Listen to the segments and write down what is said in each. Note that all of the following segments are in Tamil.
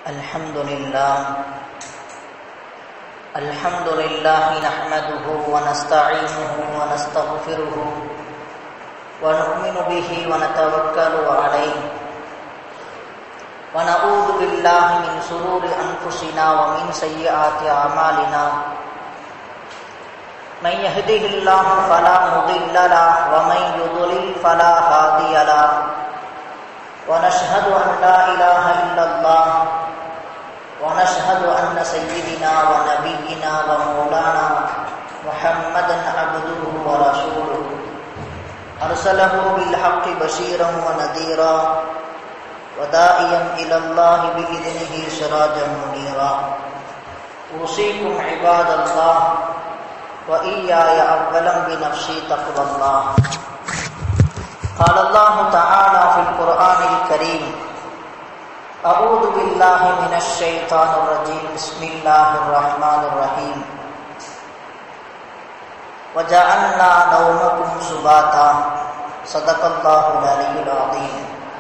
الحمد لله الحمد لله نحمده ونستعينه ونستغفره ونؤمن به ونتوكل عليه ونعوذ بالله من شرور أنفسنا ومن سيئات أعمالنا من يهده الله فلا مضل له ومن يضلل فلا هادي له ونشهد أن لا إله إلا الله ونشهد أن سيدنا ونبينا ومولانا محمدا عبده ورسوله أرسله بالحق بشيرا ونذيرا وداعيا إلى الله بإذنه سراجا منيرا أوصيكم عباد الله وإياي أولا بنفسي تقوى الله قال الله تعالى في القرآن الكريم أعوذ بالله من الشيطان الرجيم بسم الله الرحمن الرحيم وجعلنا نومكم سباتا صدق الله العلي العظيم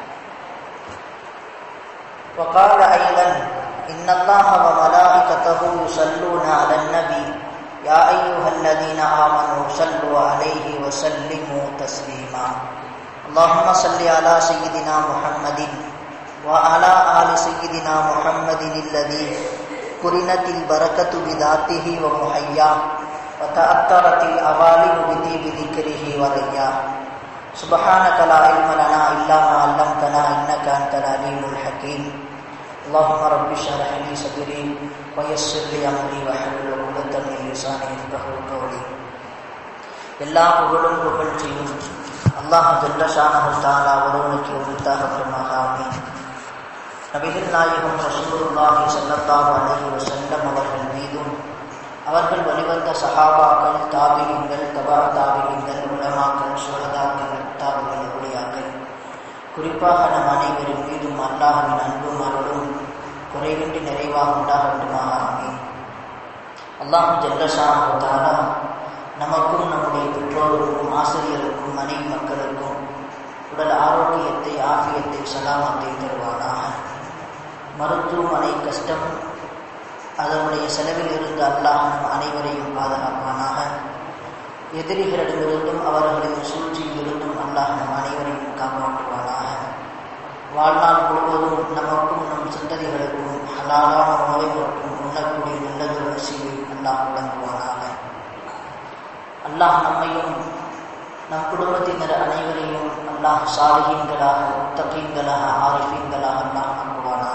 وقال أيضا إن الله وملائكته يصلون على النبي يا أيها الذين آمنوا صلوا عليه وسلموا تسليما اللهم صل على سيدنا محمد وعلى آل سيدنا محمد الذي قرنت البركة بذاته ومحياه وتأثرت الأوالب بطيب ذكره ورياه سبحانك لا علم لنا إلا ما علمتنا إنك أنت العليم الحكيم اللهم رب اشرح لي صدري ويسر لي أمري واحلل عقدة من لساني يفقهوا قولي எல்லா புகழும் புகழ்ச்சியும் அல்லாஹ் ஜல்லஷானஹு தஆலா ஒருவனுக்கு உரித்தாகட்டுமாக ஆமீன் நபிகள் நாயகம் ரசூலுல்லாஹி ஸல்லல்லாஹு அலைஹி வஸல்லம் அவர்கள் மீதும் அவர்கள் வழிவந்த சஹாபாக்கள் தாபியங்கள் தபா தாபியங்கள் உலமாக்கள் சுகதாக்கள் தாபிகள் உடையாக்கள் குறிப்பாக நம் அனைவரின் மீதும் அல்லாஹின் அன்பும் அருளும் குறைவின்றி நிறைவாக உண்டாகட்டுமாக ஆமீன் அல்லாஹ் ஜல்லஷானஹு தஆலா நமக்கும் நம்முடைய பெற்றோருக்கும் ஆசிரியருக்கும் மனைவி மக்களுக்கும் உடல் ஆரோக்கியத்தை ஆபியத்தை சலாமத்தை தருவானாக மருத்துவமனை கஷ்டம் அதனுடைய செலவில் இருந்து அல்லாஹ் நம் அனைவரையும் பாதுகாப்பானாக எதிரிகளிடமிருந்தும் அவர்களின் சூழ்ச்சியிலிருந்தும் அல்லாஹ் நம் அனைவரையும் காப்பாற்றுவானாக வாழ்நாள் முழுவதும் நமக்கும் நம் சிந்தனைகளுக்கும் ஹலாலான உணவை மற்றும் உண்ணக்கூடிய நல்லதொரு நசீவை அல்லாஹ் வழங்குவானாக அல்லாஹ் நம்மையும் நம் குடும்பத்தினர் அனைவரையும் அல்லாஹ் சாலிகீன்களாக முத்தகீன்களாக ஆரிஃபீன்களாக அல்லாஹ் நம்புவானாக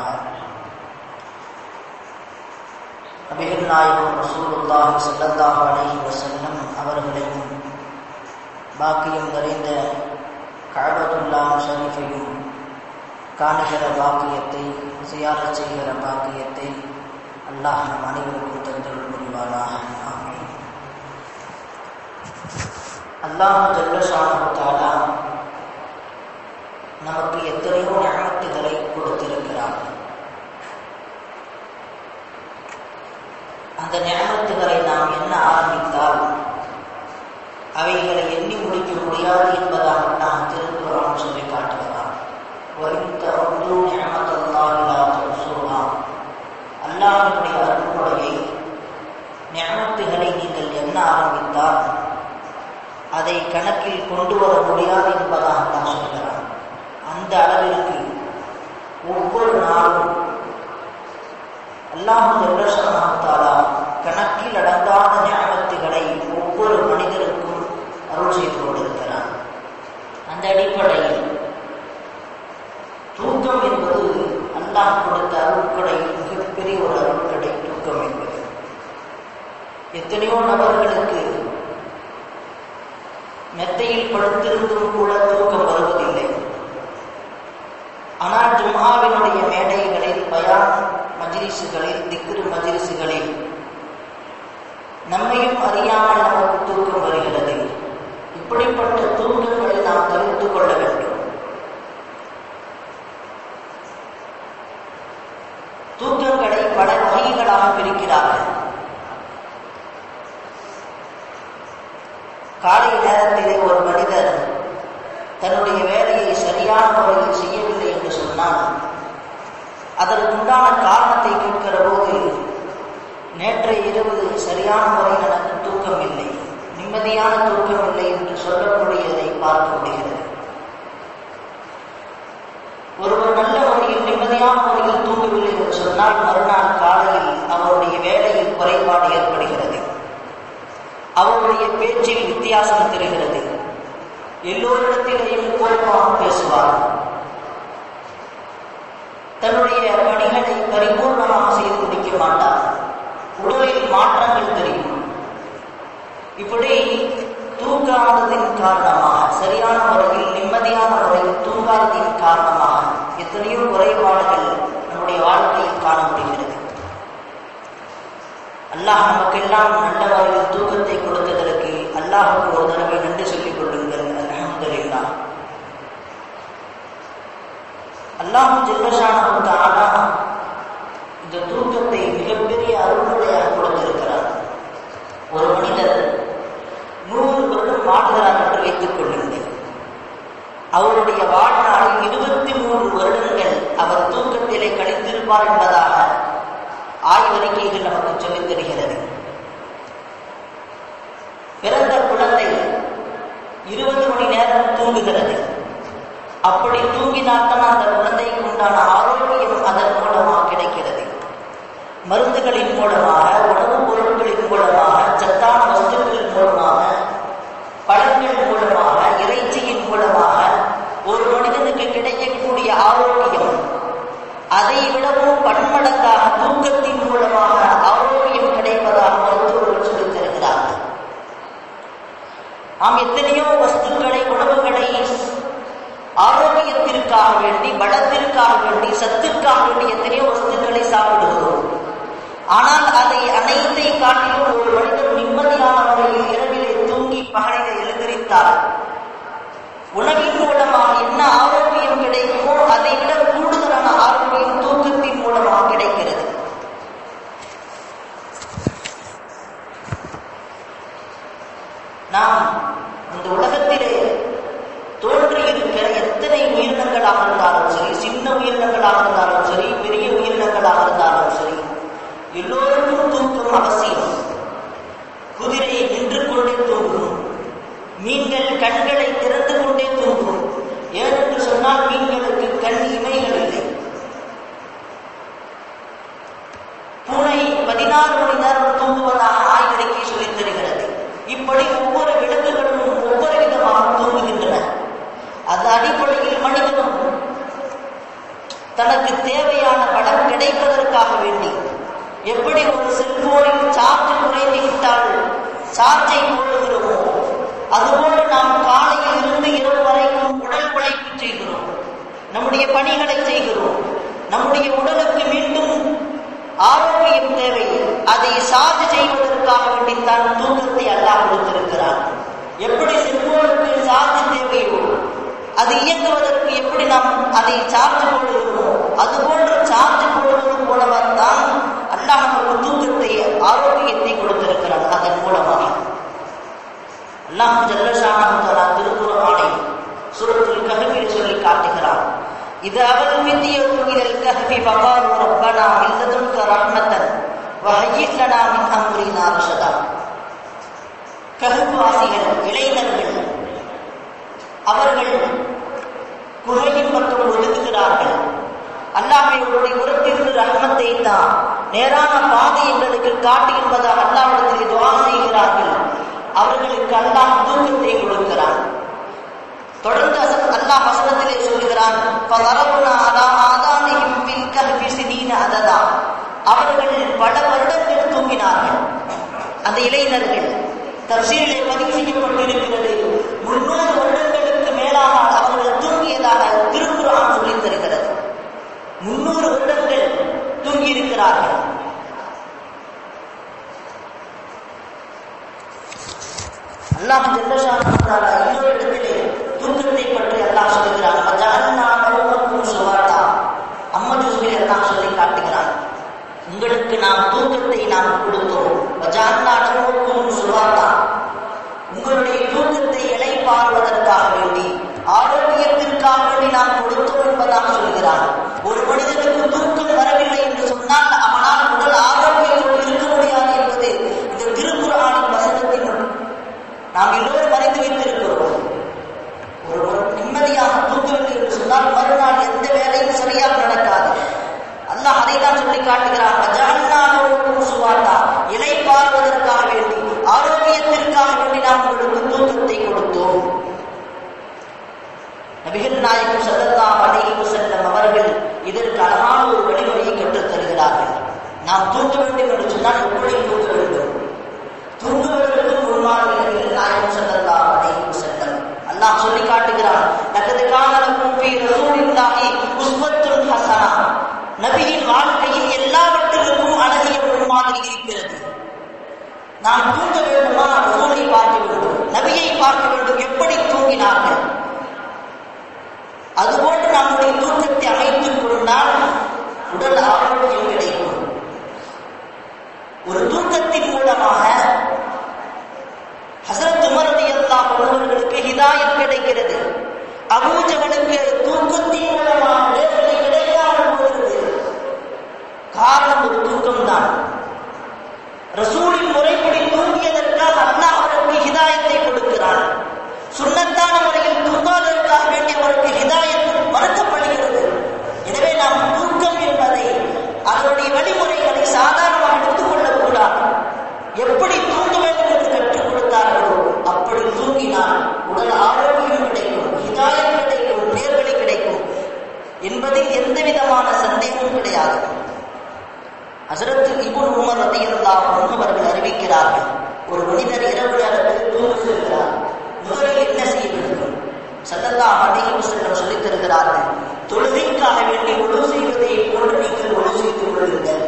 நபிகள் நாயகம் ரசூலுல்லாஹி ஸல்லல்லாஹு அலைஹி வஸல்லம் அவர்களையும் பாக்கியம் நிறைந்த கஅபத்துல்லா ஷரீஃபையும் காணுகிற பாக்கியத்தை சியாரத் செய்கிற பாக்கியத்தை அல்லாஹ் நம் அனைவருக்கும் தந்தருள் புரிவானாக ஆமீன் அல்லாஹ் ஜல்லஷானு நமக்கு எத்தனையோ ஞானத்துகளை கொடுத்திருக்கிறார் அந்த ஞானத்துகளை நாம் என்ன ஆரம்பித்தால் அவைகளை எண்ணி முடிக்க முடியாது என்பதாக நாம் திருக்குறள் சொல்லி காட்டுகிறார் அல்லாஹனுடைய அருள்முறையை ஞானத்துகளை நீங்கள் என்ன ஆரம்பித்தால் அதை கணக்கில் கொண்டு வர முடியாது என்பதாக தான் சொல்கிறார் அந்த அளவிற்கு ஒவ்வொரு நாளும் அல்லாஹு ஜல்லஷாலா கணக்கில் அடங்காத ஞாபகத்துகளை ஒவ்வொரு மனிதருக்கும் அருள் செய்து கொண்டிருக்கிறார் அந்த அடிப்படையில் தூக்கம் என்பது அல்லாஹ் கொடுத்த அருட்கொடை மிகப்பெரிய ஒரு அருட்கொடை தூக்கம் என்பது எத்தனையோ நபர்களுக்கு மெத்தையில் படுத்திருந்தும் கூட தூக்கம் வருவதில்லை ஆனால் ஜும்ஹாவினுடைய மேடைகளில் பயான் மஜிலிசுகளில் திக்ரு மஜிலிசுகளில் நம்மையும் அறியாமல் நமக்கு தூக்கம் வருகிறது இப்படிப்பட்ட தூக்கங்களை நாம் தவிர்த்து கொள்ள வேண்டும் தூக்கங்களை பல வகைகளாக பிரிக்கிறார்கள் காலை நேரத்திலே ஒரு மனிதர் தன்- தன்னுடைய வேலையை சரியான முறையில் செய்யவில்லை என்று சொன்னால் அந்த நேரத்தில் அவர் தூக்கம் வருகிறது. ஆனால் ஜும்ஆவினுடைய மேடைகளில் பயான் மஜ்லிஸுகளில் நம்மையும் அறியாமல் நமக்கு தூக்கம் வருகிறது. இப்படிப்பட்ட தூக்கங்களை நாம் தவிர்த்துக் கொள்ள வேண்டும். தூக்கங்களை பல வகைகளாக பிரிக்கிறார்கள். காலை நேரத்திலே ஒரு மனிதர் தன்னுடைய வேலையை சரியான முறையில் செய்யவில்லை என்று சொன்னால் அதற்குண்டான காரணத்தை கேட்கிற போது நேற்றைய இரவு சரியான முறையில் எனக்கு தூக்கம் இல்லை நிம்மதியான தூக்கம் இல்லை என்று சொல்லக்கூடியதை பார்க்க முடிகிறது ஒருவர் நல்ல முறையில் நிம்மதியான முறையில் தூங்கவில்லை என்று சொன்னால் மறுநாள் காலையில் அவருடைய வேலையில் குறைபாடு ஏற்படுகிறது அவருடைய பேச்சில் வித்தியாசம் தெரிகிறது எல்லோரிடத்திலேயும் கோபமாக பேசுவார் தன்னுடைய பணிகளை பரிபூர்ணமாக செய்து முடிக்க மாட்டார் உடலில் மாற்றங்கள் தெரியும் இப்படி தூங்காததின் காரணமாக சரியான முறையில் நிம்மதியான முறையில் தூங்காததின் காரணமாக எத்தனையோ குறைபாடுகள் நம்முடைய வாழ்க்கையில் காண முடிகிறது அல்லாஹ் நமக்கெல்லாம் நல்ல முறையில் தூக்கத்தை கொடுத்ததற்கு அல்லாஹுக்கு ஒரு தடவை நன்றி சொல்லிக் கொள்ளுங்கள் அலமதுல்லா அல்லாஹு ஜெல்லஷானா இந்த தூக்கத்தை மிகப்பெரிய அருள்முறையாக கொடுத்திருக்கிறார் ஒரு மனிதர் நூறு வருடம் வாழ்கிறார் என்று வைத்துக் கொள்ளுங்கள் அவருடைய வாழ்நாளில் இருபத்தி மூன்று வருடங்கள் அவர் தூக்கத்திலே கழித்திருப்பார் என்பதாக ஆய்வறிக்கைகள் நமக்கு சொல்லித் தருகிறது பிறந்த குழந்தை இருபது மணி நேரம் தூங்குகிறது அப்படி தூங்கினால்தான் அந்த குழந்தைக்கு உண்டான ஆரோக்கியம் அதன் மூலமாக கிடைக்கிறது மருந்துகளின் மூலமாக உணவுப் பொருட்களின் மூலமாக சத்தான வஸ்துக்களின் மூலமாக பழங்கள் மூலமாக இறைச்சியின் மூலமாக ஒரு மனிதனுக்கு கிடைக்கக்கூடிய ஆரோக்கியம் அதை விடவும் பன்மடங்காக தூக்கத்தின் மூலமாக ஆரோக்கியம் கிடைப்பதாக மருத்துவர்கள் சொல்லித் தருகிறார்கள் நாம் எத்தனையோ வஸ்துக்களை உணவுகளை ஆரோக்கியத்திற்காக வேண்டி பலத்திற்காக வேண்டி சத்திற்காக வேண்டி எத்தனையோ வஸ்துக்களை சாப்பிடுகிறோம் ஆனால் அதை அனைத்தை காட்டிலும் ஒரு மனிதன் நிம்மதியான முறையில் இரவிலே தூங்கி பகலிலே எழுந்திருத்தார் உணவின் மூலமாக என்ன ஆரோக்கியம் கிடைக்குமோ அதை விட கூடுதலான ஆரோக்கியம் தூக்கத்தின் மூலமாக கிடைக்கிறது நாம் இந்த உலகத்திலே தோன்றி இருக்கிற எத்தனை உயிரினங்களாக இருந்தாலும் சரி சின்ன உயிரினங்களாக இருந்தாலும் சரி பெரிய உயிரினங்களாக இருந்தாலும் சரி எல்லோருக்கும் தூக்கம் அவசியம் குதிரை நின்று கொண்டே தூங்கும் மீன்கள் கண்களை திறந்து கொண்டே தூங்கும் ஏனென்று சொன்னால் மீன்களுக்கு கண் இமைகள் இல்லை பூனை பதினாறு மணி நேரம் தூங்குவதாக ஆய்வறிக்கை சொல்லித் தருகிறது இப்படி ஒவ்வொரு விலங்குகளும் ஒவ்வொரு விதமாக தூங்குகின்றன அது அடிப்படையில் மனிதனும் தனக்கு தேவையான பலம் கிடைப்பதற்காக வேண்டி எப்படி ஒரு செல்போனில் சார்ஜ் குறைந்து விட்டால் சார்ஜை போடுகிறோமோ அதுபோல நாம் காலையில் இருந்து இரவு வரைக்கும் உடல் உழைப்பு செய்கிறோம் நம்முடைய பணிகளை செய்கிறோம் நம்முடைய உடலுக்கு மீண்டும் ஆரோக்கியம் தேவை அதை சார்ஜ் செய்வதற்காக வேண்டித்தான் தூக்கத்தை அல்லாஹ் கொடுத்திருக்கிறார் எப்படி செல்போனுக்கு சார்ஜ் தேவையோ அது இயங்குவதற்கு எப்படி நாம் அதை சார்ஜ் போடுகிறோமோ அதுபோன்று சார்ஜ் போடுவது போலவத்தான் அல்லாஹ் நமக்கு தூக்கத்தை ஆரோக்கியத்தை கொடுத்திருக்கிறார் அதன் மூலமாக அல்லாஹ் ஜல்லஷானா திருக்குறானை சுரத்தில் கஹபில் சொல்லி காட்டுகிறார் இது அவள் வித்தியது இதில் கஹபி பகாரு ரப்பனா இல்லதுன்க ரஹ்மத்தன் வஹய்யித் லனா மின் அம்ரினா ரஷதா கஹ்வாசிகள் இளைஞர்கள் அவர்கள் குகையின் பக்கம் ஒதுக்குகிறார்கள் அல்லாஹை உங்களுடைய உரத்திற்கு ரஹ்மத்தை தான் நேரான பாதை எங்களுக்கு காட்டி என்பதாக அல்லாவிடத்தில் துவா செய்கிறார்கள் அவர்களுக்கு அல்லாஹ் தூக்கத்தை கொடுக்கிறான் தொடர்ந்து அச- அல்லாஹ் வசனத்திலே சொல்கிறான் "ஃபதரப்னா அலா ஆதானிஹிம் ஃபில் கஹ்ஃபி சினீன அததா." அவர்கள் பல வருடங்கள் தூங்கினார்கள் அந்த இளைஞர்கள் தப்சீரிலே பதிவு செய்யப்பட்டிருக்கிறது முன்னூறு வருடங்களுக்கு மேலாக அவர்கள் தூங்கியதாக திருக்குறான் சொல்லித் தருகிறது முன்னூறு வருடங்கள் தூங்கியிருக்கிறார்கள் அல்லாஹ் ஜல்லஷானா இன்னொரு இடத்திலே தூக்கத்தை பற்றி அல்லாஹ் சொல்லுகிறான் "வஜஅல்னா நௌமக்கும் சுபாதா." அம்மது சுபில் அல்லாஹ் சொல்லி காட்டுகிறான் உங்களுக்கு நாம் தூக்கத்தை நாம் கொடுத்தோம் "வஜஅல்னா நௌமக்கும் சுபாதா." உங்களுடைய தூக்கத்தை இலைப்பாறுவதற்காக வேண்டி ஆரோக்கியத்திற்காக வேண்டி நாம் கொடுத்தோம் என்பதாக சொல்கிறான் ஒரு மனிதனுக்கு தூக்கம் தூக்கம் வரவில்லை என்று சொன்னால் அவனால் உடல் ஆரோக்கியத்தோடு இருக்க முடியாது என்பது இந்த திருக்குறானின் வசனத்தின் நாம் எல்லோரும் அறிந்து வைத்திருக்கிறோம் ஒருவர் நிம்மதியாக தூங்கவில்லை என்று சொன்னால் மறுநாள் எந்த வேலையும் சரியாக நடக்காது அல்லாஹ் அதை தான் சொல்லி காட்டுகிறான் அஜான்னாகவும் சுவாத்தா இலை பார்வதற்காக வேண்டி ஆரோக்கியத்திற்காக வேண்டி நாம் உங்களுக்கு தூக்கத்தை கொடுத்தோம் நபிகள் நாயகம் ஸல்லல்லாஹு அலைஹி வஸல்லம் அவர்கள் இதற்கு அழகான ஒரு வழிமுறையை கற்றுத் தருகிறார்கள் நாம் தூங்க வேண்டும் என்று சொன்னால் எப்படி தூங்க வேண்டும் தூங்குவதற்கு முன்னால் நபிகள் நாயகம் ஸல்லல்லாஹு அலைஹி வஸல்லம் அல்லாஹ் சொல்லி காட்டுகிறான் லக்கது கான லக்கும் ஃபீ ரசூலில்லாஹி உஸ்வத்துன் ஹஸனா நபியின் வாழ்க்கையில் எல்லாவற்றிற்கும் அழகிய முன்மாதிரி இருக்கிறது நாம் தூங்க வேண்டுமா ரசூலை பார்க்க வேண்டும் நபியை பார்க்க வேண்டும் எப்படி தூங்கினார்கள் அதுபோன்று நம்முடைய தூக்கத்தை அமைத்துக் கொண்டால் உடல் ஆரோக்கியம் கிடைக்கும் ஒரு தூக்கத்தின் மூலமாக ஹசரத் உமர் ரலியல்லாஹு அன்ஹுவர்களுக்கு ஹிதாயத் கிடைக்கிறது அபூஜகனுக்கு தூக்கத்தின் மூலமாக வேதனை கிடைக்காமல் போகிறது காரணம் ஒரு தூக்கம் தான் ரசூலின் முறைப்படி தூங்கியதற்காக அல்லாஹ் அவருக்கு ஹிதாயத்தை கொடுக்கிறான் சுண்ணத்தான முறையில் தூங்காததற்காக வேண்டி அவருக்கு ஹிதாயத் மறுக்கப்படுகிறது எனவே நாம் தூக்கம் என்பதை அதனுடைய வழிமுறைகளை சாதாரணமாக எடுத்துக் கொள்ளக்கூடாது எப்படி தூங்க வேண்டும் என்று கற்றுக் கொடுத்தார்களோ அப்படி தூங்கினால் உடல் ஆரோக்கியம் கிடைக்கும் ஹிதாயம் கிடைக்கும் நேர்வழி கிடைக்கும் என்பதில் எந்த விதமான சந்தேகமும் கிடையாது ஹசரத்து இபுன் உமர் ரதியல்லாஹு அன்ஹு அவர்கள் அறிவிக்கிறார்கள் ஒரு மனிதர் இரவு நேரத்தில் தூங்க செல்கிறார் முதலில் என்ன செய்ய வேண்டும் சல்லல்லாஹு அலைஹி வஸல்லம் சொல்லித் தருகிறார்கள் தொழுகைக்காக வேண்டி ஒழு செய்வதை போன்று நீங்கள் ஒழு செய்து கொள்ளுங்கள்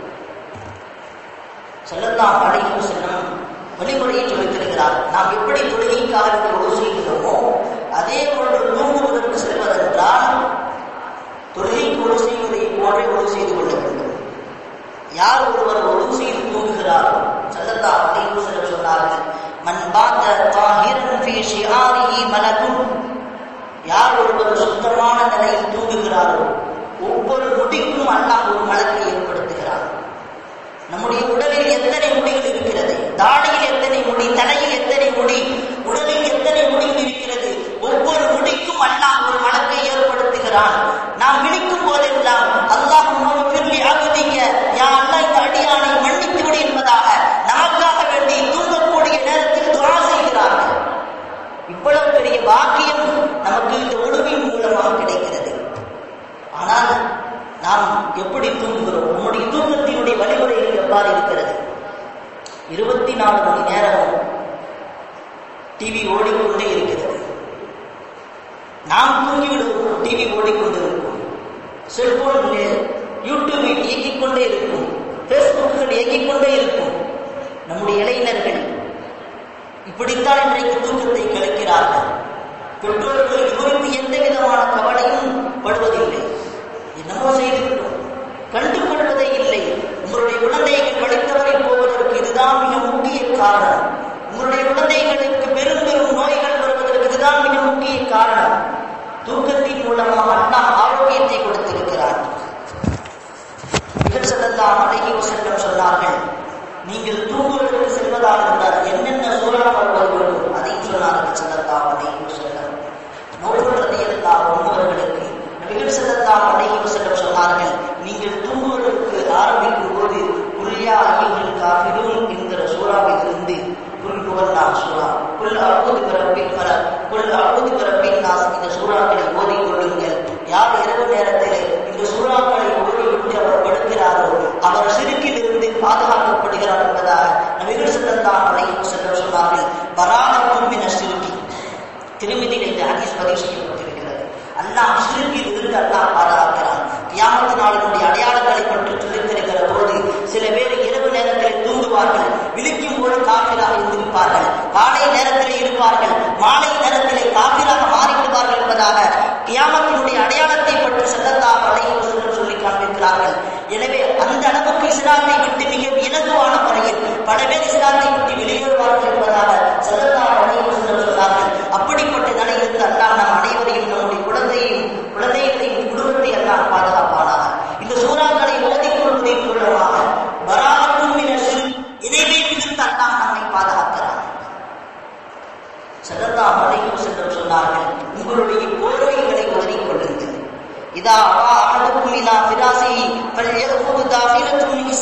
சல்லல்லாஹு அலைஹி வஸல்லம் வழிமுறையை சொல்லித் தருகிறார் நாம் எப்படி தொழுகைக்காக வேண்டி ஒழு செய்கிறோமோ அதே போன்று தூங்குவதற்கு செல்வதென்றால் தொழுகைக்கு ஒழு செய்வதை போன்றே ஒழு செய்து கொள்ள வேண்டும் யார் ஒருவர் ஒழு செய்து தூங்குகிறாரோ சல்லல்லாஹு அலைஹி வஸல்லம் சொன்னார்கள் மன் பாத்த தாஹிரன் ஃபீ ஷிஆரிஹி மலகுன் யார் ஒருவர் சுத்தமான நிலையில் தூங்குகிறாரோ ஒவ்வொரு முடிக்கும் அல்லாஹ் ஒரு மலக்கை ஏற்படுத்துகிறார் நம்முடைய உடலில் எத்தனை முடிகள் இருக்கிறது தாடியில் எத்தனை முடி தலையில் எத்தனை முடி உடலில் எத்தனை முடிகள் இருக்கிறது ஒவ்வொரு முடிக்கும் அல்லாஹ் ஒரு மலக்கை ஏற்படுத்துகிறான் நாம் விழிக்கும் போதெல்லாம் அல்லாஹ் பிர்லி அகுதிக்க யா அல்லாஹ் இந்த அடியானை மன்னித்து விடு என்பதாக நமக்காக வேண்டி தூங்கக்கூடிய நேரத்தில் துவா செய்கிறார்கள் இவ்வளவு பெரிய பாக்கியம் நமக்கு இந்த உணவின் மூலமாக கிடைக்கிறது ஆனால் நாம் எப்படி தூங்குகிறோம் நம்முடைய தூக்கத்தினுடைய வழிமுறைகள் எவ்வாறு இருக்கிறது இருபத்தி நாலு மணி நேரம் டிவி ஓடிக்கொண்டே இருக்கிறது நாம் தூங்கிவிடுவோம் டிவி ஓடிக்கொண்டு இருக்கும் செல்போனில் யூடியூபை இயக்கிக் கொண்டே இருக்கும் ஃபேஸ்புக்குகள் இயக்கிக் கொண்டே இருக்கும் நம்முடைய இளைஞர்கள் இப்படித்தான் இன்றைக்கு தூக்கத்தை கழிக்கிறார்கள் பெற்றோர்கள் இது குறித்து எந்த விதமான கவலையும் படுவதில்லை என்னமோ செய்துவிட்டோம் கண்டுகொள்வதே இல்லை உங்களுடைய குழந்தைகள் படித்தவரை போவதற்கு இதுதான் மிக முக்கிய காரணம் உங்களுடைய குழந்தைகளுக்கு பெரும் பெரும் நோய்கள் வருவதற்கு இதுதான் மிக முக்கிய காரணம் தூக்கத்தின் மூலமாக அல்லாஹ் ஆரோக்கியத்தை கொடுத்திருக்கிறார் நிகழ் செல்லலாம் அழகி செல்லம் சொன்னார்கள் நீங்கள் தூங்குவதற்கு செல்வதாக இருந்தால் என்னென்ன சூழல் வருவது வேண்டும் அதை சொன்னார்கள் செல்லலாம் அழகி செல்லம் நோக்குள்ளதை எல்லாம் ஒன்பவர்களுக்கு நபிகள் செல்லலாம் அழகி செல்லம் சொன்னார்கள் நீங்கள் தூங்குவதற்கு ஆரம்பிக்கும் போது குல்யா ஐயுகள் காஃபிரூன் என்கிற சூறாவிலிருந்து குல் குவல்லா சூறா குல் அழுது பிறப்பின் பல குல் அழுது பிறப்பின் நாஸ் இந்த சூறாக்களை ஓதிக் கொள்ளுங்கள் யார் இரவு நேரத்திலே இந்த சூறாக்களை ஓதிவிட்டு அவர் படுக்கிறாரோ அவர் சிறுக்கில் இருந்து பாதுகாக்கப்படுகிறார் என்பதாக நபிகள் செல்லலாம் அலைஹி செல்லம் சொன்னார்கள் பராகத்தும் என சிறுக்கி திருமதியில் இந்த ஹதீஸ் பதிவு செய்யப்பட்டிருக்கிறது அல்லாஹ் சிறுக்கில் இருந்து அல்லாஹ் பாதுகாக்கிறான் கியாமத்து நாளினுடைய அடையாளங்களை பற்றி சொல்லித் தருகிற போது சில பேர் இரவு நேரத்தில் தூங்குவார்கள் விழிக்கும் போது காப்பிராக இருந்திருப்பார்கள் காலை நேரத்தில் இருப்பார்கள் மாலை நேரத்திலே காப்பிராக மாறிவிடுவார்கள் என்பதாக கியாமத்தினுடைய அடையாளத்தை பற்றி செல்லத்தாக அலைஹி வஸல்லம் சொல்லி காண்பிக்கிறார்கள் எனவே அந்த அளவுக்கு இஸ்லாத்தை விட்டு மிக இலகுவான முறையில் பல பேர் இஸ்லாத்தை விட்டு வெளியேறுவார்கள் என்பதாக செல்லத்தாக அலைஹி வஸல்லம் சொன்னார்கள் அப்படிப்பட்ட நிலையிலிருந்து அல்லாஹ் நம் அனைவரையும் நம்முடைய குழந்தையும் குழந்தைகளையும் குடும்பத்தை எல்லாம் பாதுகாப்பானாக இந்த சூறாக்கள்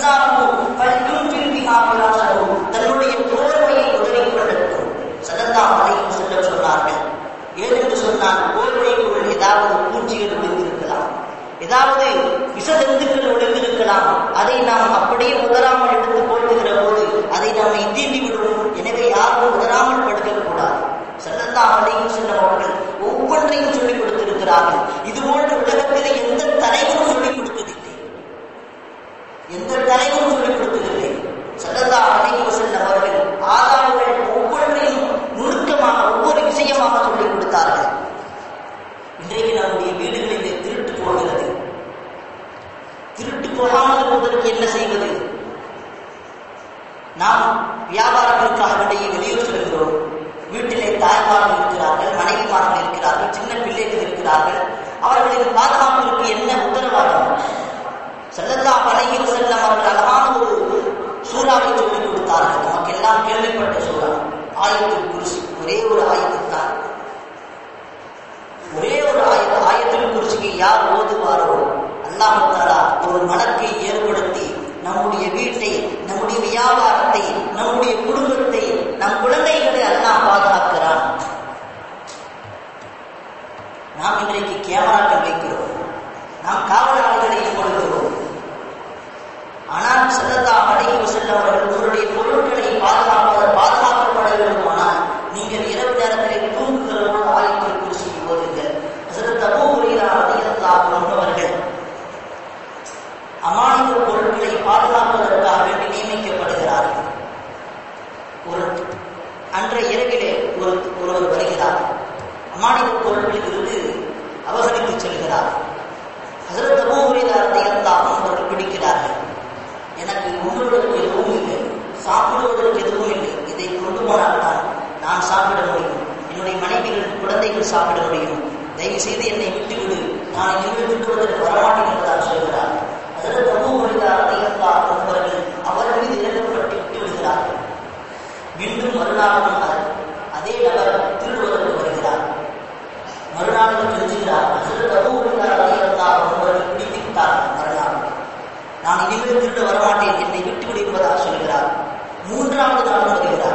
இஸ்லாமு பல்யுன்பில் பிஹா பிராசஹு தன்னுடைய போர்வையை உதறிக் கொள்ளட்டும் ஸல்லல்லாஹு அலைஹி வஸல்லம் சொன்னார்கள் ஏனென்று சொன்னால் போர்வைக்குள் ஏதாவது பூச்சிகள் விழுந்திருக்கலாம் ஏதாவது விஷஜந்துக்கள் ஒளிந்திருக்கலாம் அதை நாம் அப்படியே உதராமல் எடுத்து போட்டுகிற போது அதை நம்மை தீண்டி விடுவோம் எனவே யாரும் உதராமல் படுக்கக்கூடாது செல்லல்லா அலையும் செல்லும் அவர்கள் ஒவ்வொன்றையும் சொல்லிக் கொடுத்திருக்கிறார்கள் இது போன்ற உலகத்திலே எந்த தலைவரும் சொல்லிக் கொடுத்ததில்லை எந்த தலைவரும் சொல்லிக் கொடுத்ததில்லை செல்லல்லா அலையும் செல்லும் அவர்கள் ஆதாரங்கள் ஒவ்வொன்றையும் நுணுக்கமாக ஒவ்வொரு விஷயமாக சொல்லிக் கொடுத்தார்கள் இன்றைக்கு நம்முடைய வீடுகளிலே திருட்டு போகிறது திருட்டு போகாமல் இருப்பதற்கு என்ன செய்வது நாம் வியாபாரத்திற்காக வேண்டிய வெளியூர் செல்கிறோம் வீட்டிலே தாய்மார்கள் இருக்கிறார்கள் மனைவிமார்கள் இருக்கிறார்கள் சின்ன பிள்ளைகள் இருக்கிறார்கள் அவர்களின் பாதுகாப்பிற்கு என்ன உத்தரவாதம் செல்லல்லா பலையில் செல்லம் அவர்கள் அழகான ஒரு சூறாவை சொல்லிக் கொடுத்தார்கள் நமக்கு எல்லாம் கேள்விப்பட்ட சூறா ஆயத்தில் குருசி ஒரே ஒரு ஆயத்துத்தான் ஒரே ஒரு ஆயத்த ஆயத்தில் குருசிக்கு யார் ஓதுவாரோ அல்லாஹ் தாலா ஒரு மலக்கை ஏற்படுத்தி நம்முடைய வீட்டை நம்முடைய வியாபாரத்தை நம்முடைய குடும்பத்தை நம் குழந்தைகளை அல்லாஹ் பாதுகாக்கிறான் நாம் இன்றைக்கு கேமராக்கள் வைக்கிறோம் நாம் காவலாளிகளை கொடுக்கிறோம் ஆனால் செல்லத்தா அடைவு செல்லவர்கள் உங்களுடைய பொருட்களை பாதுகாப்பத பாதுகாக்கப்பட வேண்டுமானால் நீங்கள் இரவு நேரத்திலே தூங்குகிற போது ஆயத்தில் குறிச்சி ஓதுங்கள் சிறந்த அபூரியரா அதிகத்தா போன்றவர்கள் அமானித பொருட்களை பாதுகாப்பதற்காக வேண்டி நியமிக்கப்படுகிறார்கள் ஒரு அன்றைய இரவிலே ஒரு ஒருவர் வருகிறார் அமானித பொருட்களில் இருந்து அபகரித்து செல்கிறார் ஹசரத் அபூரியரா அதிகத்தா அவர்கள் பிடிக்கிறார்கள் எனக்கு உண்ணுவதற்கு எதுவும் இல்லை சாப்பிடுவதற்கு எதுவும் இல்லை இதை கொண்டு போனால் தான் நான் சாப்பிட முடியும் என்னுடைய மனைவிகள் குழந்தைகள் சாப்பிட முடியும் தயவு செய்து என்னை விட்டுவிடு நான் இங்கு விட்டுவதற்கு வரமாட்டேன் என்பதாக சொல்கிறார் அதில் தபு மொழிதார் அதிகத்தா என்பவர்கள் அவர் மீது இறக்கப்பட்டு விட்டு விடுகிறார்கள் மீண்டும் மறுநாளும் அவர் அதே நபர் திருடுவதற்கு வருகிறார் மறுநாளும் தெரிஞ்சுகிறார் அதில் தபு மொழிதார் அதிகத்தா என்பவர்கள் பிடித்து விட்டார் மறுநாள் நான் இனிமேல் திருட வரமாட்டேன் என்னை விட்டுவிடு என்பதாக சொல்கிறார் மூன்றாவது நாள் வருகிறார்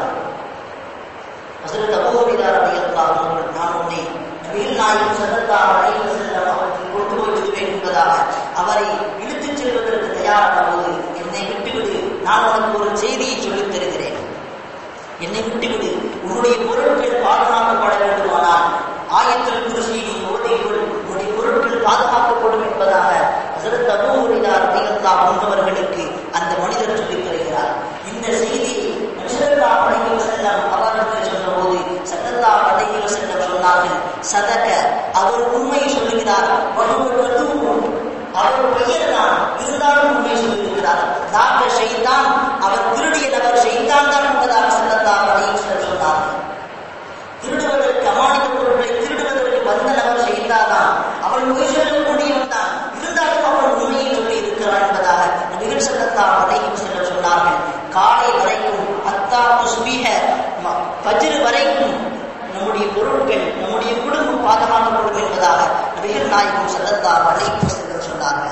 ஹசரத் அபூஹுரைரா ரலியல்லாஹு அன்ஹு நான் உன்னை நபிகள் நாயகம் ஸல்லல்லாஹு அலைஹி வஸல்லம் அவர்கள் கொண்டு போய் விடுவேன் என்பதாக அவரை இழுத்துச் செல்வதற்கு தயாரான போது என்னை விட்டுவிடு நான் உனக்கு ஒரு செய்தியை சொல்லித் தருகிறேன் என்னை விட்டுவிடு உன்னுடைய பொருட்கள் பாதுகாக்கப்பட வேண்டுமானால் ஆயத்தில் குருசி நீ ஓதைக்குள் உன்னுடைய பொருட்கள் பாதுகாக்கப்படும் என்பதாக ஹசரத் அபூ ஹுரைரா ரலியல்லாஹு போன்றவர்களுக்கு அந்த மனிதர் சொல்லித் தருகிறார் இந்த செய்தியை நபிசல்லா அலைஹி வஸல்லம் அவர்கள் சொன்னபோது சல்லல்லா அலைஹி வஸல்லம் சொன்னார்கள் சதக அவர் உண்மை சொல்லுகிறார் வலுவதும் அவர் பெயர் தான் இருந்தாலும் உண்மை சொல்லியிருக்கிறார் தாக்க ஷைத்தான் அவர் திருடிய நபர் ஷைத்தான் தான் என்பதாக சல்லல்லா அலைஹி வஸல்லம் சொன்னார்கள் திருடுவதற்கு அமானித பொருட்களை திருடுவதற்கு வந்த நபர் ஷைத்தான் அவன் பொய் சொல்லக்கூடியவன் தான் இருந்தாலும் அவன் உண்மையை சொல்லி இருக்கிறான் என்பதாக நபிகள் சல்லல்லா அலைஹி வஸல்லம் சொன்னார்கள் காலை வரைக்கும் அத்தா துஸ்பிஹ பஜ்ர் வரைக்கும் நம்முடைய பொருட்கள் நம்முடைய குடும்பம் பாதுகாக்கப்படும் என்பதாக நபிகள் நாயகம் சல்லல்லா அலைஹி வஸல்லம் சொன்னார்கள்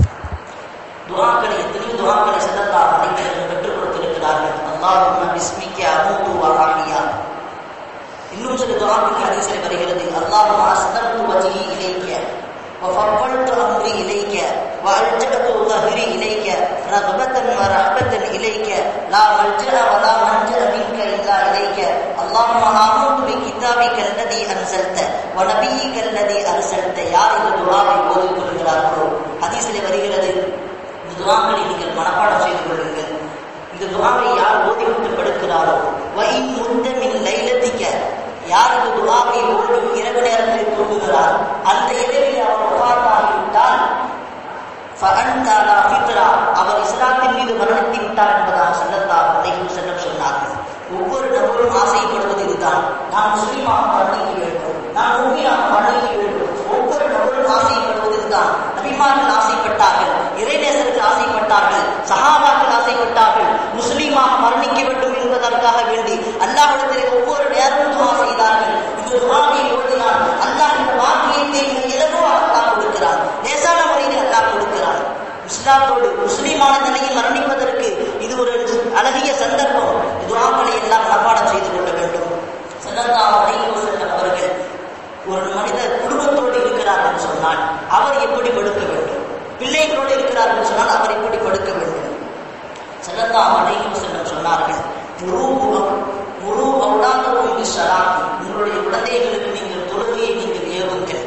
துஆக்களை எத்தனையோ துஆக்களை சல்லல்லா அலைஹி வஸல்லம் பெற்றுக் கொடுத்திருக்கிறார்கள் அல்லாஹும்ம பிஸ்மிக்க அமூது வ அஹ்யா இன்னும் சில துஆக்கள் ஹதீஸில் வருகிறது அல்லாஹும்ம அஸ்தம்து வஜ்ஹி இலைக்க وفضلت أمري إليك وألجأت ظهري إليك رغبة ورهبة إليك لا ملجأ ولا منجأ منك إلا إليك اللهم آمنت بكتابك الذي أنزلت ونبيك الذي أرسلت யார் இந்த துவாவை ஓதிக் கொள்கிறார்களோ ஹதீஸில் வருகிறது இந்த துவாக்களை நீங்கள் மனப்பாடம் செய்து கொள்ளுங்கள் இந்த துவாவை யார் ஓதிவிட்டு படுக்கிறாரோ வை முத்தமின் லைலத்திக்க யார் இந்த துவாவை ஓடி இரவு நேரத்தில் தூங்குகிறார் அந்த இரவில் அவர் ஒப்பாத்தாகிவிட்டால் ஃபஅன்தாலா ஃபித்ரா அவர் இஸ்லாத்தின் மீது மரணித்து விட்டார் என்பதாக சொல்லத்தாக அலைஹி செல்லம் சொன்னார்கள் ஒவ்வொரு நபரும் ஆசைப்படுவது இதுதான் நான் முஸ்லீமாக மரணிக்க வேண்டும் நான் உண்மையாக மரணிக்க வேண்டும் ஒவ்வொரு நபரும் ஆசைப்படுவது இதுதான் நபிமார்கள் ஆசைப்பட்டார்கள் இறைநேசர்கள் ஆசைப்பட்டார்கள் சஹாபாக்கள் ஆசைப்பட்டார்கள் முஸ்லீமாக மரணிக்க வேண்டும் என்பதற்காக வேண்டி அல்லாஹ்விடத்திலே ஒவ்வொரு நேரமும் துவா செய்தார்கள் இந்த துவாவை ஓதினால் அல்லாஹ் இந்த வாக்கியத்தை மிக இலகுவாக அல்லாஹ் கொடுக்கிறார் லேசான முறையில் அல்லாஹ் கொடுக்கிறார் இஸ்லாத்தோடு முஸ்லீமான நிலையில் மரணிப்பதற்கு இது ஒரு அழகிய சந்தர்ப்பம் துவாக்களை எல்லாம் மனப்பாடம் செய்து கொள்ள வேண்டும் சல்லல்லா அலைஹி வஸல்லம் அவர்கள் ஒரு மனிதர் குடும்பத்தோடு இருக்கிறார் என்று சொன்னால் அவர் எப்படி படுக்க வேண்டும் பிள்ளைகளோடு இருக்கிறார் என்று சொன்னால் அவர் எப்படி படுக்க வேண்டும் சல்லல்லா அலைஹி வஸல்லம் சொன்னார்கள் முரு முரு அவுலாதக்கும் பிஸ்ஸலாத்தி உங்களுடைய குழந்தைகளுக்கு நீங்கள் தொழுகையை நீங்கள் ஏவுங்கள்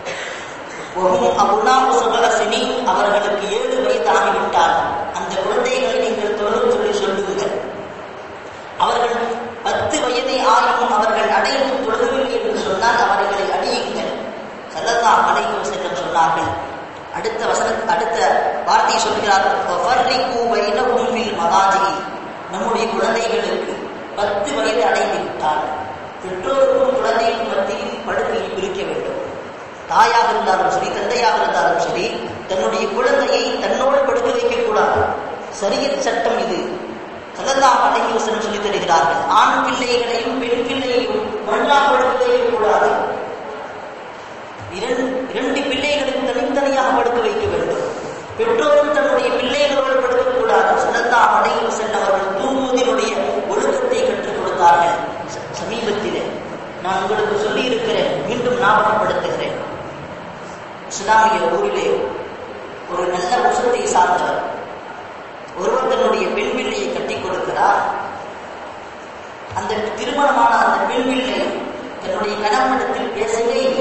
ஒஹும் அபுனா சுபலசினி அவர்களுக்கு ஏழு வயது ஆகிவிட்டால் அந்த குழந்தைகளை நீங்கள் தொழு சொல்லி சொல்லுங்கள் அவர்கள் பத்து வயதை ஆயும் அவர்கள் அடைந்து தொழுகவில்லை என்று சொன்னால் அவர்களை அடியுங்கள் சல்லல்லா அலைஹி செல்லம் சொன்னார்கள் அடுத்த வசன அடுத்த வார்த்தை சொல்கிறார்கள் "வஃபர்ரிகு பைனஹும் ஃபில் மதாஜி நம்முடைய குழந்தைகளுக்கு பத்து வயது அடைந்து விட்டால் பெற்றோருக்கும் குழந்தைக்கும் மத்தியில் படுக்கையை பிரிக்க வேண்டும் தாயாக இருந்தாலும் சரி தந்தையாக இருந்தாலும் சரி தன்னுடைய குழந்தையை தன்னோடு படுக்க வைக்கக்கூடாது சரியத் சட்டம் இது சல்லல்லாஹு அலைஹி வஸல்லம் சொல்லி தருகிறார்கள் ஆண் பிள்ளைகளையும் பெண் பிள்ளையையும் ஒன்றா படுக்க வைக்கக்கூடாது இரண்டு இரண்டு பிள்ளைகளுக்கு தனித்தனியாக படுக்க வைக்க வேண்டும் பெற்றோரும் தன்னுடைய பிள்ளைகளோடு படுக்கக்கூடாது சல்லல்லாஹு அலைஹி வஸல்லம் அவர்கள் தூங்குவதனுடைய ஒழுக்கத்தை கற்றுக் கொடுத்தார்கள் ச- சமீபத்திலே நான் உங்களுக்கு சொல்லி இருக்கிறேன் மீண்டும் ஞாபகப்படுத்துகிறேன் இஸ்லாமிய ஊரிலே ஒரு நல்ல வம்சத்தை சார்ந்தவர் ஒருவர் தன்னுடைய பெண் பிள்ளையை கட்டிக் கொடுக்கிறார் அந்த திருமணமான அந்த பெண் பிள்ளை தன்னுடைய கணவனிடத்தில் பேசவே இல்லை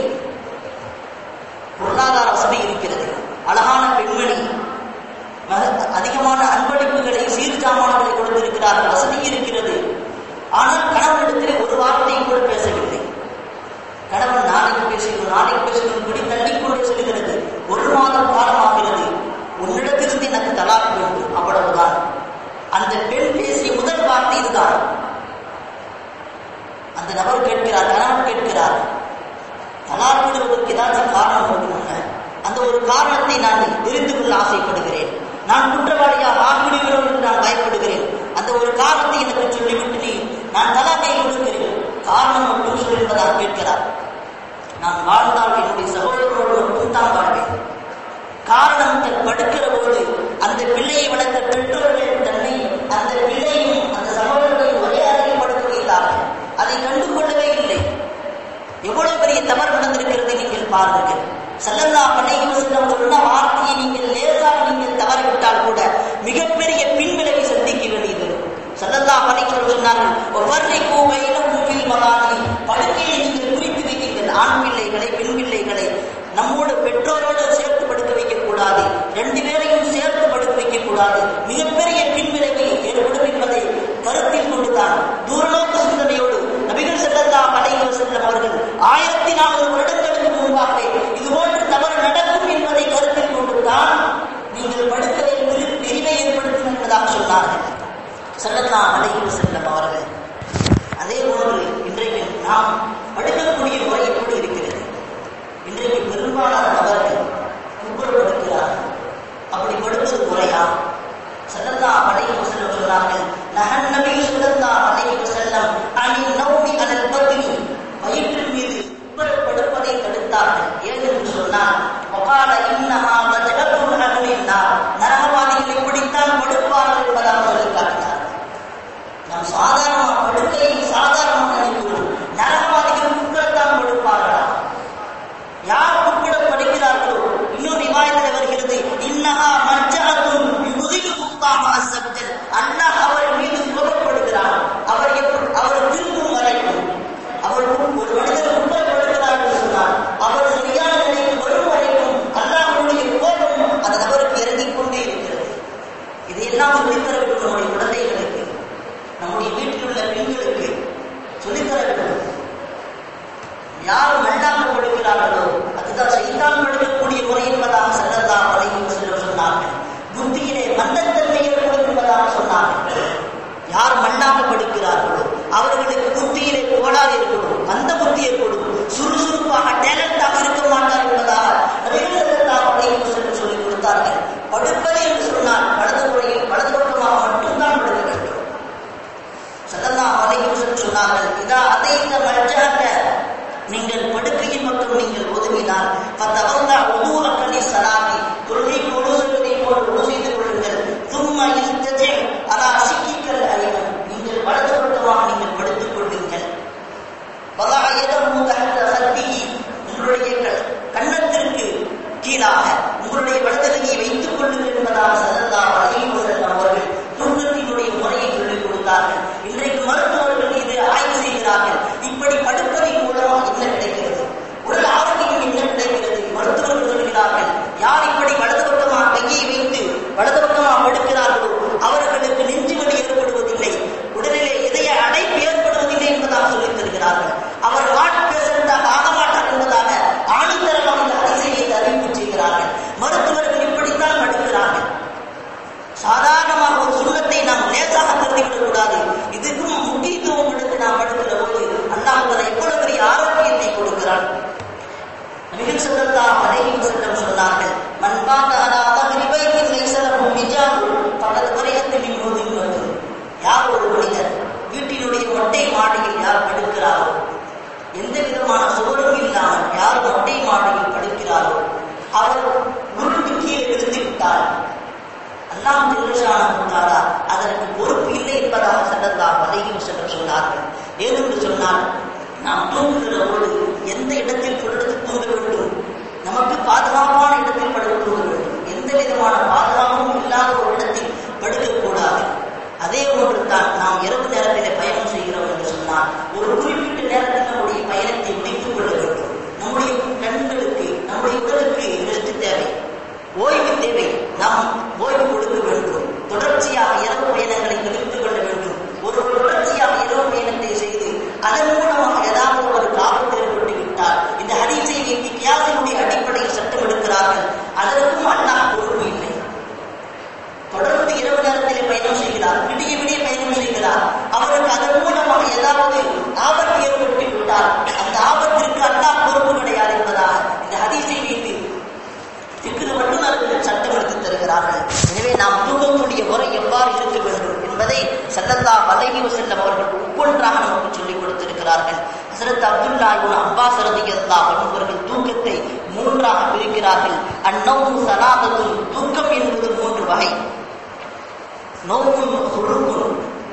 பொருளாதார வசதி இருக்கிறது அழகான பெண்மணி மக- அதிகமான அன்பளிப்புகளை சீர்ஜாமான்களை கொடுத்திருக்கிறார்கள் வசதி இருக்கிறது ஆனால் கணவனிடத்தில் ஒரு வார்த்தை கூட பேசவில்லை கணவன் நாளைக்கு பேசுகிறோம் நாளைக்கு பேசுகிறோம் இப்படி தள்ளிக்கொண்டே செல்கிறது ஒரு மாதம் காலமாகிறது உன்னிடத்திலிருந்து எனக்கு தலாக் வேண்டும் அவ்வளவுதான் அந்த பெண் பேசிய முதல் வார்த்தை இதுதான் அந்த நபர் கேட்கிறார் கணவன் கேட்கிறார் தலாக் விடுவதற்கு ஏதாச்சும் காரணம் இருக்கும்ல அந்த ஒரு காரணத்தை நான் தெரிந்து கொள்ள ஆசைப்படுகிறேன் நான் குற்றவாளியாக ஆகிவிடுகிறோம் என்று நான் பயப்படுகிறேன் அந்த ஒரு காரணத்தை எனக்கு சொல்லிவிட்டு நீ நான் தலாக்கை கொடுக்கிறேன் காரணம் மட்டும் சொல் என்பதாக கேட்கிறார் நான் வாழ்ந்தால் என்னுடைய சகோதரரோடு மட்டும் தான் வாழ்வேன் காரணம் தன் படுக்கிற போது அந்த பிள்ளையை வளர்த்த பெற்றோர்கள் தன்னை அந்த பிள்ளையும் அந்த சகோதரர்களையும் ஒரே அறையில் படுக்க வைத்தார்கள் அதை கண்டு கொள்ளவே இல்லை எவ்வளவு பெரிய தவறு நடந்திருக்கிறது நீங்கள் பாருங்கள் சல்லல்லா அலைஹி வஸல்லம் சொன்ன வார்த்தையை நீங்கள் லேசாக நீங்கள் தவறிவிட்டால் கூட மிகப்பெரிய பின்விளைவை சந்திக்க வேண்டியது இருக்கும். ஸல்லல்லாஹு அலைஹி வஸல்லம் சொன்னார்கள் "வஃபர்ரிகு பைனஹும் ஃபில் மலாஜி." படுக்கையை நீங்கள் குறித்து வைக்கிறீர்கள் ஆண் பிள்ளைகளை பெண் பிள்ளைகளை நம்மோடு பெற்றோரோடு சேர்த்து படுக்க வைக்க கூடாது ரெண்டு பேரையும் சேர்த்து படுக்க வைக்க கூடாது மிகப்பெரிய பின்விளைவை ஏற்படும் என்பதை கருத்தில் கொண்டுதான் தூரநோக்கு சிந்தனையோடு நபிகள் ஸல்லல்லாஹு அலைஹி வஸல்லம் அவர்கள் ஆயிரத்தி நானூறு வருடங்களுக்கு முன்பாக இது போன்ற தவறு நடக்கும் என்பதை கருத்தில் கொண்டுதான் நீங்கள் படுக்கவை பிரிவை ஏற்படுத்தும் என்பதாக சொன்னார்கள் ஸல்லல்லாஹு அலைஹி வஸல்லம் அவர்கள் அதே போன்று இன்றைக்கு நாம் படுக்கக்கூடிய முறை எப்படி இருக்கிறது இன்றைக்கு பெரும்பாலான நபர்கள் கும்பப்படுக்கிறார்கள் அப்படி படுப்பது முறையா சல்லல்லா அலைஹி வஸல்லம் சொன்னார்கள் நஹன் நபி ஸல்லல்லாஹு அலைஹி வஸல்லம் அனி நௌமி அலல் பத்னி வயிற்றின் மீது கும்பல் படுப்பதை தடுத்தார்கள் ஏன் என்று சொன்னால் வகால இன்னஹா வஜலத்துல் அஹ்லின்னா நரகவாதிகள் இப்படித்தான் படுப்பார்கள் என்பதாக சொல்லி காட்டினார்கள் நாம் சாதாரணமாக படுக்கையை சாதாரணமாக நினைக்கிறோம் நரகவாதிகள் கும்பல்தான் படுப்பார்களா யார் கும்பிட படிக்கிறார்களோ இன்னொரு ரிவாயத்தில் வருகிறது இன்னஹா மர்ஜஅத்துன் யுதில் அல்லாஹ் அஸ்ஸ வஜல் அல்லாஹ் அவர் மீது கோபம் ஸல்லல்லாஹு அலைஹி வஸல்லம் சொன்னார்கள் மன் பாத அலா தஹ்ரி பைத்தின் லைஸ லஹு ஹிஜாபு ஃபகத் பரியத் மின் முதில்லத்து யார் ஒரு மனிதர் வீட்டினுடைய மொட்டை மாடியில் யார் படுக்கிறாரோ எந்த விதமான சுவரும் இல்லாமல் யார் மொட்டை மாடியில் படுக்கிறாரோ அவர் உருண்டு கீழே விழுந்து விட்டார் அல்லாம் திருஷானா அதற்கு பொறுப்பு இல்லை என்பதாக சட்டத்தான் வலையும் சென்று சொன்னார்கள் ஏனென்று சொன்னால் நாம் தூங்குகிற போது எந்த இடத்தில் பொழுது தூங்க வேண்டும் நமக்கு பாதுகாப்பான இடத்தில் படுக்க தூங்க வேண்டும் எந்த விதமான பாதுகாப்பும் இல்லாத ஒரு இடத்தில் படுக்கக்கூடாது அதே போன்று தான் நாம் இரவு நேரத்திலே பயணம் செய்கிறோம் என்று சொன்னால் ஒரு குறிப்பிட்ட நேரத்தில் நம்முடைய பயணத்தை முடித்துக் கொள்ள வேண்டும் நம்முடைய கண்களுக்கு நம்முடைய உடலுக்கு ரெஸ்ட் தேவை ஓய்வு தேவை நாம் ஓய்வு கொடுக்க வேண்டும் தொடர்ச்சியாக இரவு பயணங்களை தவிர்த்துக் கொள்ள வேண்டும் ஒரு தொடர்ச்சியாக இரவு பயணத்தை செய்து அதன் மூலமாக ஏதாவது ஒரு ஆபத்து ஏற்பட்டு விட்டால் இந்த ஹதீஸை வைத்து கியாசினுடைய அடிப்படையில் சட்டம் எடுக்கிறார்கள் அதற்கும் அல்லாஹ் பொறுப்பு இல்லை தொடர்ந்து இரவு நேரத்திலே பயணம் செய்கிறார் விடிய விடிய பயணம் செய்கிறார் அவருக்கு அதன் மூலமாக ஏதாவது ஆபத்து ஏற்பட்டு விட்டால் அந்த ஆபத்திற்கு அல்லாஹ் பொறுப்பு கிடையாது என்பதாக இந்த ஹதீஸை வைத்து திக்கு வல்லுநர்கள் சட்டம் எடுத்து தருகிறார்கள் எனவே நாம் தூங்கக்கூடிய முறை எவ்வாறு இருக்க வேண்டும் என்பதை சல்லல்லா வலைஹி வஸல்லம் அவர்கள் ஒவ்வொன்றாக நமக்கு சொல்லிக் கொடுத்திருக்கிறார்கள் ஹசரத் அப்துல்லா இப்னு அப்பாஸ் ரலியல்லாஹு அன்ஹு அவர்கள் தூக்கத்தை மூன்றாக பிரிக்கிறார்கள் அந்நௌமு சலாதத்தும் தூக்கம் என்பது மூன்று வகை நோவும் சுருக்கும்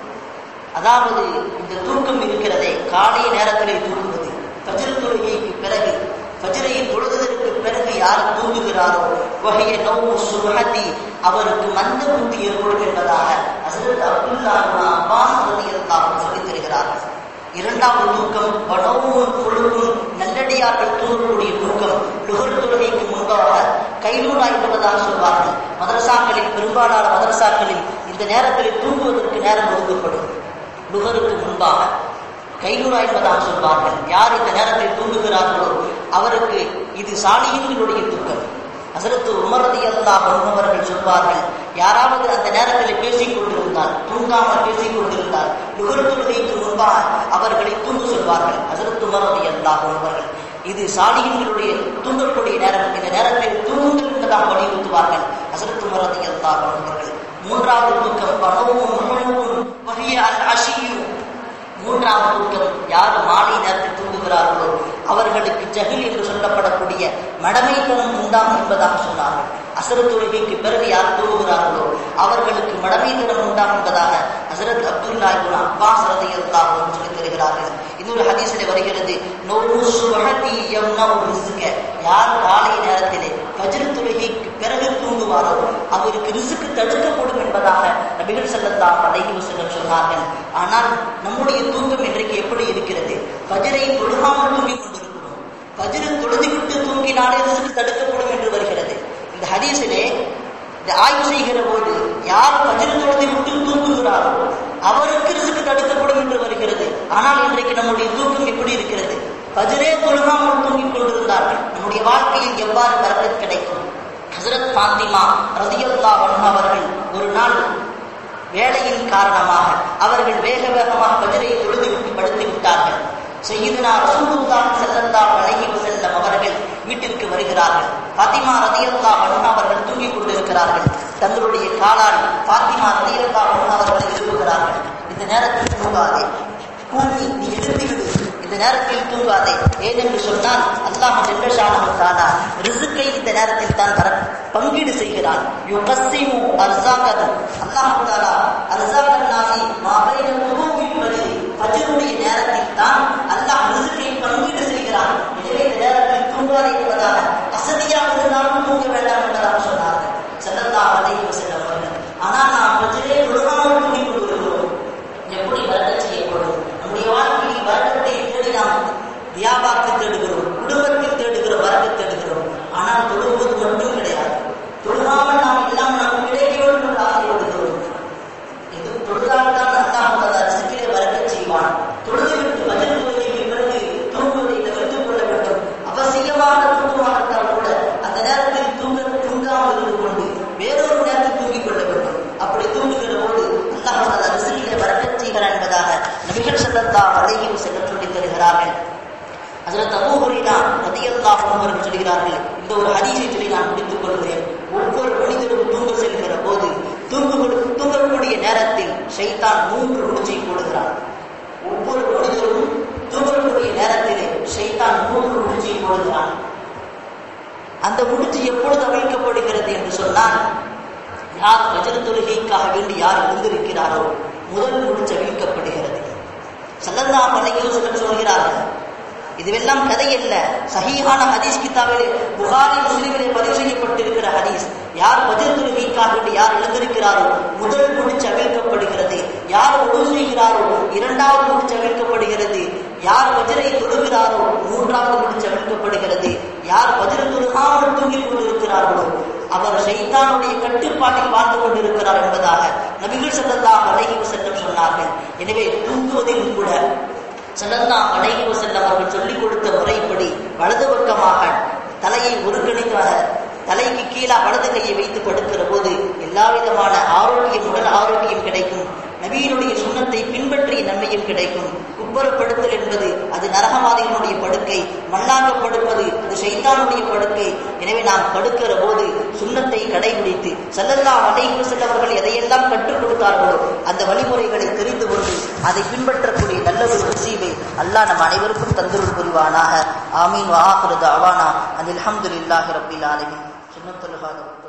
அதாவது இந்த தூக்கம் இருக்கிறதே காலை நேரங்களில் தூங்குவது பஜ்ர் தொழுகைக்கு பிறகு பஜ்ரை தொழுவதற்கு பிறகு யார் தூங்குகிறாரோ வகைய நோவு சுபஹதி அவருக்கு மந்த புத்தி ஏற்படும் என்பதாக ஹசரத் அப்துல்லா இப்னு அப்பாஸ் ரலியல்லாஹு சொல்லித் தருகிறார்கள் இரண்டாவது தூக்கம் வனவும் கொழுவும் நல்லடியார்கள் தூங்கக்கூடிய தூக்கம் லுகர் தொழுகைக்கு முன்பாக கைலூடா என்பதாக சொல்வார்கள் மதரசாக்களில் பெரும்பாலான மதரசாக்களில் இந்த நேரத்தில் தூங்குவதற்கு நேரம் ஒதுக்கப்படும் லுகருக்கு முன்பாக கைலூரா என்பதாக சொல்வார்கள் யார் இந்த நேரத்தில் தூங்குகிறார்களோ அவருக்கு இது சாலியின்களுடைய தூக்கம் ஹசரத்து உமரதி அல்லா அவர்கள் சொல்வார்கள் யாராவது அந்த நேரத்தில் பேசிக் கொண்டிருந்தால் தூங்காமல் பேசிக் கொண்டிருந்தால் நுகர் தொழுகைக்கு முன்பாக அவர்களை தூங்க சொல்வார்கள் ஹசரத் உமரதி அல்லா அவர்கள் இது சாலியின்களுடைய தூங்கக்கூடிய நேரம் இந்த நேரத்தில் தூங்குங்கள் என்பதாக வலியுறுத்துவார்கள் ஹசரத் உமரதி அல்லா அவர்கள் மூன்றாவது தூக்கம் பணவும் உணவும் வகைய அல் அஷியும் மூன்றாவது தூக்கம் யார் மாலை நேரத்தில் தூங்குகிறார்களோ அவர்களுக்கு ஜஹில் என்று சொல்லப்படக்கூடிய மடமைத்தனம் உண்டாம் என்பதாக சொன்னார்கள் அசரத் தொழுகைக்கு பிறகு யார் தூங்குகிறார்களோ அவர்களுக்கு மடமைத்தனம் உண்டாம் என்பதாக ஹசரத் அப்துல்லா இப்னு அப்பாஸ் ரலியல்லாஹு அன்ஹு சொல்லித் தருகிறார்கள் இன்னொரு ஹதீஸிலே வருகிறது நோவு சுஹதி யம்னவு ரிஸ்க யார் காலை நேரத்திலே ஃபஜ்ர் தொழுகைக்கு பிறகு தூங்குவாரோ அவருக்கு ரிசுக்கு தடுக்கப்படும் என்பதாக நபிகள் ஸல்லல்லாஹு அலைஹி வஸல்லம் சொன்னார்கள் ஆனால் நம்முடைய தூக்கம் இன்றைக்கு எப்படி இருக்கிறது ஃபஜ்ரை தொழுகாமல் தூங்கிக் கொண்டிருக்கிறோம் ஃபஜ்ர் தொழுதுவிட்டு தூங்கினாலே ரிசுக்கு தடுக்கப்படும் என்று வருகிறது இந்த ஹதீஸிலே இந்த ஆய்வு செய்கிற போது யார் ஃபஜ்ர் தொழுது விட்டு தூங்குகிறாரோ அவருக்கு ரிசுக்கு தடுக்கப்படும் என்று வருகிறது ஆனால் இன்றைக்கு நம்முடைய தூக்கம் எப்படி இருக்கிறது ஃபஜ்ரே தொழுகாமல் தூங்கிக் கொண்டிருந்தார்கள் நம்முடைய வாழ்க்கையில் எவ்வாறு வரக்கத் கிடைக்கும் ஹசரத் பாத்திமா ரதியல்லா அவர்கள் ஒரு நாள் வேலையின் காரணமாக அவர்கள் வேக வேகமாக பஜரை தொழுது விட்டு படுத்து விட்டார்கள் செய்யுதுனா ரசூலுல்லாஹி ஸல்லல்லாஹு அலைஹி வஸல்லம் அவர்கள் வீட்டிற்கு வருகிறார்கள் பாத்திமா ரதியல்லாஹு அன்ஹா அவர்கள் தூங்கிக் கொண்டிருக்கிறார்கள் தங்களுடைய காலால் பாத்திமா ரதியல்லாஹு அன்ஹா அவர்களை எழுப்புகிறார்கள் இந்த நேரத்தில் தூங்காதே கூமி நீ எழுந்து விடு இந்த நேரத்தில் தூங்காதே ஏனென்று சொன்னால் அல்லாஹ் ஜெல்லஷானஹு தஆலா ரிஸ்கை இந்த நேரத்தில் தான் தர பங்கீடு செய்கிறான் யுகஸ்ஸிமு அர்ஸாகது அல்லாஹ் தஆலா அர்ஸாகன் நாசி மா பைன குலூபி வஜி ஃபஜ்ருடைய நேரத்தில் தான் அல்லாஹ் ரிஸ்கை பங்கீடு செய்கிறான் எனவே இந்த நேரத்தில் தூங்காதே என்பதாக அசதியாக இருந்தாலும் தூங்க வேண்டாம் என்பதாக சொன்னார்கள் ஸல்லல்லாஹு அலைஹி வஸல்லம் அவர்கள் ஆனால் நாம் ஃபஜ்ரே தொழுகாமல் தூங்கிக் கொண்டிருக்கிறோம் எப்படி வரக்கச் செய்யப்படும் நம்முடைய வாழ்க்கையில் வரக்கத்தை தேடி நாம் வியாபாரத்தை தேடுகிறோம் குடும்பத்தில் தேடுகிற வரக்கை தேடுகிறோம் ஆனால் தொழுவது மட்டும் கிடையாது தொழுகாமல் நாம் இல்லாமல் நமக்கு கிடைக்க வேண்டும் என்று ஆசைப்படுகிறோம் இது தொழுதால் தான் அல்லாஹ் தஆலா ரிஸ்கிலே வரக்கச் செய்வான் தொழுது விட்டு பஜர் தொழுகைக்கு பிறகு தூங்குவதை தவிர்த்துக் கொள்ள வேண்டும் அவசியமான தூக்கமாகத்தான் கூட அந்த நேரத்தில் தூங்க தூங்காமல் இருந்து கொண்டு வேறொரு நேரத்தில் தூங்கிக் கொள்ள வேண்டும் அப்படி தூங்குகிற போது அல்லாஹ் தஆலா ரிஸ்கிலே வரக்கச் செய்கிறான் என்பதாக நபிகள் ஸல்லல்லாஹு அலைஹி வஸல்லம் சொல்லித் தருகிறார்கள் ஹஜரத் அபூ ஹுரைரா ரலியல்லாஹு அன்ஹு அவர்கள் சொல்கிறார்கள் இந்த இந்த ஒரு ஹதீஸை சொல்லி நான் முடித்துக் கொள்கிறேன் ஒவ்வொரு மனிதரும் தூங்க செல்கிற போது தூங்கு தூங்கக்கூடிய நேரத்தில் ஷைத்தான் மூன்று முடிச்சை போடுகிறான் ஒவ்வொரு மனிதரும் தூங்கக்கூடிய நேரத்திலே ஷைத்தான் மூன்று முடிச்சை போடுகிறான் அந்த முடிச்சு எப்பொழுது அவிழ்க்கப்படுகிறது என்று சொன்னால் யார் வஜர தொழுகைக்காக வேண்டி யார் எழுந்திருக்கிறாரோ முதல் முடிச்சு அவிழ்க்கப்படுகிறது சல்லல்லா அலைஹி சொல்கிறார்கள் இதுவெல்லாம் கதை அல்ல சஹீஹான ஹதீஸ் கிதாபிலே புகாரி முஸ்லிமிலே பதிவு செய்யப்பட்டிருக்கிற ஹதீஸ் யார் வஜர் தொழுகைக்காக வேண்டி யார் எழுந்திருக்கிறாரோ முதல் முடிச்சு அவிழ்க்கப்படுகிறது யார் உதவு செய்கிறாரோ இரண்டாவது முடிச்சு அவிழ்க்கப்படுகிறது யார் வஜரை தொழுகிறாரோ மூன்றாவது முடிச்சு அவிழ்க்கப்படுகிறது யார் வஜர தொழுகாமல் தூங்கிக் கொண்டிருக்கிறார்களோ அவர் ஷைத்தானுடைய கட்டுப்பாட்டில் வாழ்ந்து கொண்டிருக்கிறார் என்பதாக நபிகள் சல்லல்லாஹு அலைஹி வஸல்லம் சொன்னார்கள் எனவே தூங்குவதிலும் கூட சல்லல்லா அலைஹி வஸல்லம் அவர்கள் சொல்லிக் கொடுத்த முறைப்படி வலது பக்கமாக தலையை ஒருங்கிணைக்காக தலைக்கு கீழே வலது கையை வைத்து படுக்கிற போது எல்லா விதமான ஆரோக்கியம் உடல் ஆரோக்கியம் கிடைக்கும் நபியினுடைய சுண்ணத்தை பின்பற்றிய நன்மையும் கிடைக்கும் குப்பரப்படுத்தல் என்பது அது நரகவாதிகளுடைய படுக்கை மண்ணாக படுப்பது அது சைத்தானுடைய படுக்கை எனவே நாம் படுக்கிற போது சுண்ணத்தை கடைபிடித்து செல்லல்லா அலைஹி செல்லவர்கள் எதையெல்லாம் கற்றுக் கொடுத்தார்களோ அந்த வழிமுறைகளை தெரிந்து கொண்டு அதை பின்பற்றக்கூடிய நல்ல ஒரு நசீபை அல்லாஹ் நம் அனைவருக்கும் தந்துருள் புரிவானாக ஆமீன் வாஹிருது அவானா அனில் அல்ஹம்துலில்லாஹி ரப்பில் ஆலமீன் சுன்னத்துல் ஹாதம்